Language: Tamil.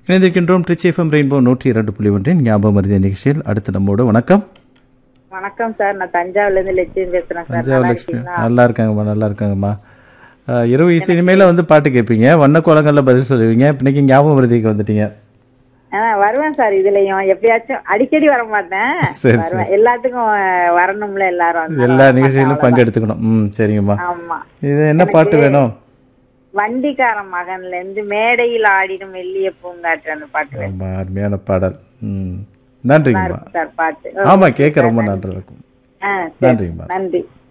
இணைந்திருக்கின்றோம் ட்ரிச் எஃப்எம் ரெயின்போ நூற்றி இரண்டு புள்ளி ஒன்றின் ஞாபகம் மருதிய நிகழ்ச்சியில் அடுத்து நம்மோடு வணக்கம் வணக்கம் சார் நான் தஞ்சாவூர்ல இருந்து லட்சுமி பேசுறேன் சார் தஞ்சாவூர் நல்லா லட்சுமி இருக்கீங்களா நல்லா இருக்காங்கம்மா நல்லா இருக்காங்கம்மா அஹ், இரவு இசை இனிமேல வந்து பாட்டு கேட்பீங்க வண்ண கோலங்களில் பதில் சொல்லுவீங்க இன்னைக்கு ஞாபகம் மருதிக்கு வந்துட்டீங்க ஆ, வருவேன் சார் இதுலயும் எப்பயாச்சும் அடிக்கடி வர மாட்டேன் சரி, வருவேன் எல்லாத்துக்கும் அஹ், வரணும்ல எல்லாரும் அதனால எல்லா வர மாட்டேன், நிகழ்ச்சியிலும் அவ்வளவுதான். பங்கெடுத்துக்கணும் ம் சரிங்கம்மா ஆமா இது என்ன பாட்டு வேணும் வண்டிக்காரன் மகன்ல இருந்து மேடையில் ஆடிடும் மெல்லிய பூங்காற்று அந்த பாட்டு வேணும். ரொம்ப அருமையான பாடல் ம் நன்றிங்கம்மா சார் பாட்டு ஆமாம் கேட்க ரொம்ப நன்றி இருக்கும் ஆ, சரி. நன்றிங்கம்மா நன்றி